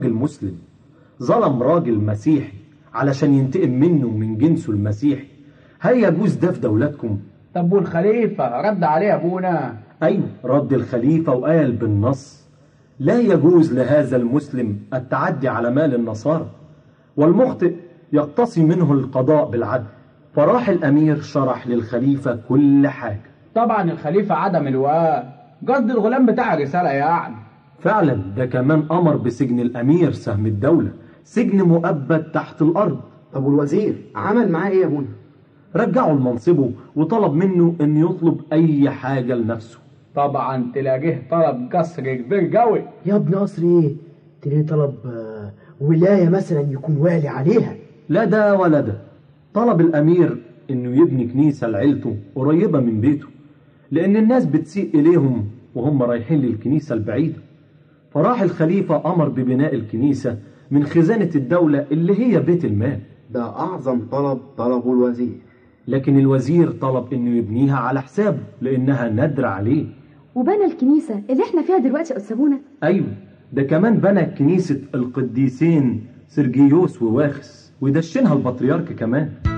المسلم ظلم راجل مسيحي علشان ينتقم منه من جنسه المسيحي هل يجوز ده في دولتكم؟ طب والخليفة رد عليه أبونا أيوة رد الخليفة وقال بالنص لا يجوز لهذا المسلم التعدي على مال النصارى والمخطئ يقتصي منه القضاء بالعدل فراح الأمير شرح للخليفة كل حاجة طبعا الخليفة عدم الوقت قصد الغلام بتاع الرسالة يعني فعلا ده كمان أمر بسجن الأمير سهم الدولة سجن مؤبد تحت الأرض طب والوزير عمل معاه ايه يا ابونا رجعوا لمنصبه وطلب منه أن يطلب أي حاجة لنفسه طبعا تلاقيه طلب قصر كبير قوي يا ابن قصر ايه تلاقيه طلب آه، ولاية مثلا يكون والي عليها لا ده ولا ده طلب الأمير إنه يبني كنيسة لعيلته قريبة من بيته لأن الناس بتسيء إليهم وهم رايحين للكنيسة البعيدة فراح الخليفة أمر ببناء الكنيسة من خزانة الدولة اللي هي بيت المال ده أعظم طلب طلبه الوزير لكن الوزير طلب إنه يبنيها على حسابه لأنها ندر عليه وبنى الكنيسة اللي احنا فيها دلوقتي أستاذونا أيوة ده كمان بنى كنيسة القديسين سرجيوس وواخس ودشنها البطريرك كمان